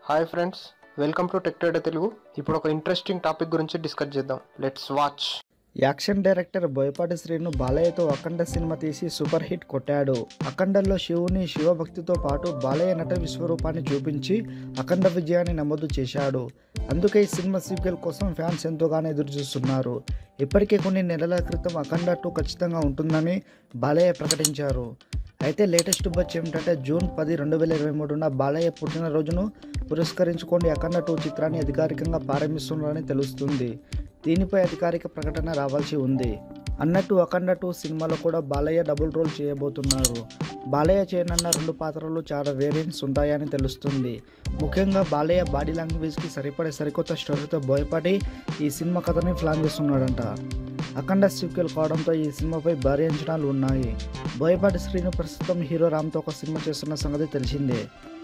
hi friends welcome to tech trader Telugu ఇప్పుడు ఒక interesting topic గురించి డిస్కస్ చేద్దాం let's watch action director Boyapati Srinu బాలయ్యతో అఖండ సినిమా తీసి సూపర్ హిట్ కొట్టాడు అఖండలో శివుని శివభక్తితో పాటు బాలయ్య నట విశ్వరూపాన్ని చూపించి అఖండ విజయాన్ని నమోదు చేశాడు అందుకే ఈ సినిమా సీక్వెల్ కోసం ఫ్యాన్స్ ఎంతోగానో ఎదురు చూస్తున్నారు ఇప్పటికే కొన్ని నెలల క్రితం అఖండ టూ ఖచ్చితంగా ఉంటుందని బాలయ్య ప్రకటించారు అయితే లేటెస్ట్ బచ్ ఏమిటంటే జూన్ పది రెండు వేల ఇరవై మూడున బాలయ్య పుట్టినరోజును పురస్కరించుకొని అఖండ టూ చిత్రాన్ని అధికారికంగా ప్రారంభిస్తున్నారని తెలుస్తుంది దీనిపై అధికారిక ప్రకటన రావాల్సి ఉంది అన్నట్టు అఖండ టూ సినిమాలో కూడా బాలయ్య డబుల్ రోల్ చేయబోతున్నారు బాలయ్య చేయనున్న రెండు పాత్రలు చాలా వేరియంట్స్ ఉంటాయని తెలుస్తుంది ముఖ్యంగా బాలయ్య బాడీ లాంగ్వేజ్కి సరిపడే సరికొత్త స్టోరీతో బోయపాటి ఈ సినిమా కథని ప్లాన్ చేస్తున్నాడంట అఖండ సీక్వెల్ కావడంతో ఈ సినిమాపై భారీ అంచనాలు ఉన్నాయి బోయపాటి శ్రీను ప్రస్తుతం హీరో రామ్తో ఒక సినిమా చేస్తున్న సంగతి తెలిసిందే